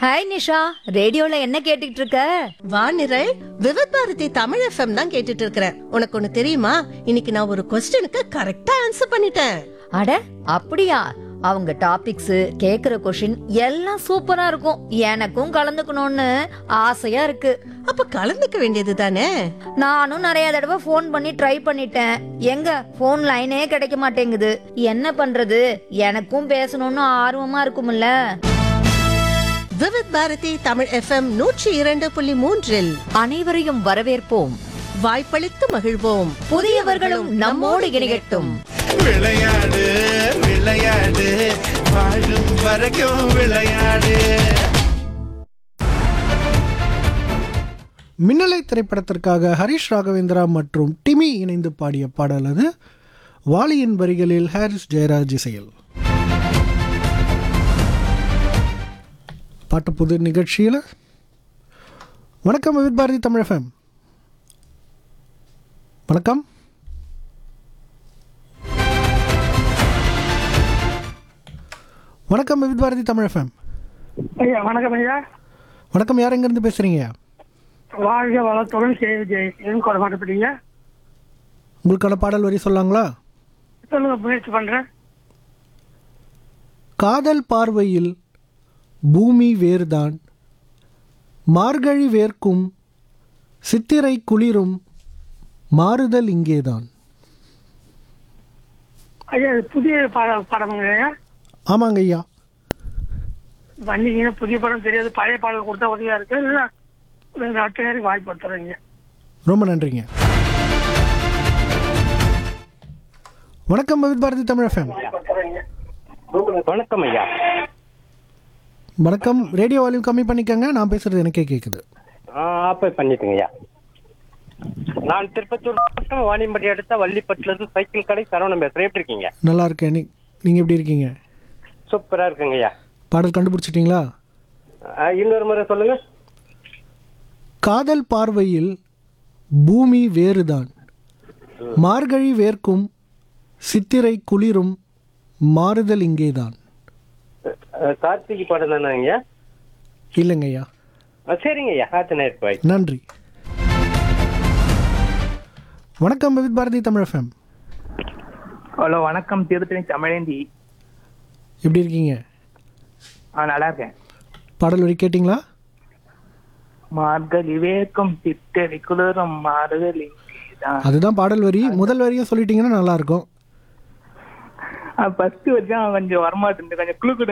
hi Nisha ரேடியோல என்ன கேட்டுட்டு இருக்க வானிரல் விவித் பாரதி தமிழ் எஃப்எம் தான் கேட்டுட்டு இருக்கிறேன் உனக்கு ஒண்ணு தெரியுமா இன்னைக்கு நான் ஒரு கொஸ்டினுக்கு கரெக்டா ஆன்சர் பண்ணிட்டேன் அட அப்படியா அவங்க டாபிக்ஸ் கேக்குற கொஷின் எல்லாம் சூப்பரா இருக்கும் எனக்கும் கலந்துக்கணும்னு ஆசையா இருக்கு அப்ப கலந்துக்க வேண்டியது தானே நானும் நிறைய தடவை ஃபோன் பண்ணி ட்ரை பண்ணிட்டேன் எங்க ஃபோன் லைனே கிடைக்க மாட்டேங்குது என்ன பண்றது எனக்கும் பேசணும்னு ஆர்வமா இருக்கும்ல விவித் பாரதி தமிழ் எஃப்எம் நூற்றி இரண்டு புள்ளி மூன்றில் அனைவரையும் வரவேற்போம் வாய்ப்பளித்து மகிழ்வோம் புதியவர்களும் நம்மோடு இணையட்டும் விளையாடு விளையாடு வாழும் வரைக்கும் விளையாடு மின்னலை திரைப்படத்திற்காக ஹரிஷ் ராகவேந்திரா மற்றும் டிமி இணைந்து பாடிய பாடல் அது வாலியின் வரிகளில் ஹாரிஸ் ஜெயராஜ் இசையில் பாட்டு புது நிகழ்ச்சியில் வணக்கம் விவித் பாரதி தமிழ் எஃப்எம் வணக்கம் வணக்கம் விவித் பாரதி தமிழ் எஃப்எம் ஐயா வணக்கம் ஐயா வணக்கம் யார் எங்கேருந்து பேசுகிறீங்க வாழ்க வளத்துடன் சேவை ஜெய் எதுவும் கொட மாட்டேப்பட்டீங்க உங்களுக்கான பாடல் வரி சொல்லாங்களா சொல்லுங்க முயற்சி பண்றேன் காதல் பார்வையில் பூமி வேர்தான் மார்கழி வேர்க்கும் சித்திரை குளிரும் மாறுதல் இங்கேதான் ஐயா இது புதிய பட படமுங்க ஐயா ஆமாங்க ஐயா வந்தீங்கன்னா புதிய படம் தெரியாது பழைய பாடல் கொடுத்தா உதவியா இருக்கு இல்ல ரெண்டு அட்டை நேரம் வாய்ப்பு தரீங்க ரொம்ப நன்றிங்க வணக்கம் வித் பாரதி தமிழ் எஃப்எம் வணக்கம் ஐயா வணக்கம் ரேடியோ வால்யூம் கம்மி பண்ணிக்கங்க நான் பேசுறது எனக்கே கேட்குது ஆப்பை பண்ணிட்டுங்க ஐயா நான் திருப்பத்தூர் மாவட்டம் வாணியம்பட்டி அடுத்த வள்ளிப்பட்டுல இருந்து சைக்கிள் கடை சரவணம் பேசுறேன் எப்படி இருக்கீங்க நல்லா இருக்கேன் நீ நீங்கள் எப்படி இருக்கீங்க சூப்பரா இருக்குங்க ஐயா பாடல் கண்டுபிடிச்சிட்டிங்களா ஆ, இன்னொரு முறை சொல்லுங்க காதல் பார்வையில் பூமி வேறுதான் மார்கழி வேர்க்கும் சித்திரை குளிரும் மாறுதல் இங்கேதான் அஹ், கார்த்திகை படம் தானே ஐயா இல்லைங்க ஐயா ஆ, சரிங்க ஐயா ஆத்து நேருக்கு வாய் நன்றி வணக்கம் வித் பாரதி தமிழ் எஃப்எம் ஹலோ வணக்கம் திருத்தணி தமிழேந்தி எப்படி இருக்கீங்க ஆ நல்லா இருக்கேன் பாடல் வரி கேட்டிங்களா மார்கழி வேக்கம் சித்தடி குளிரும் மாறுதல் இங்கேதான் அதுதான் பாடல் வரி முதல் வரியும் சொல்லிட்டீங்கன்னா நல்லா இருக்கும் ஃபர்ஸ்ட் வரைக்கும் கொஞ்சம் வரமாட்டேன் கொஞ்சம் குழு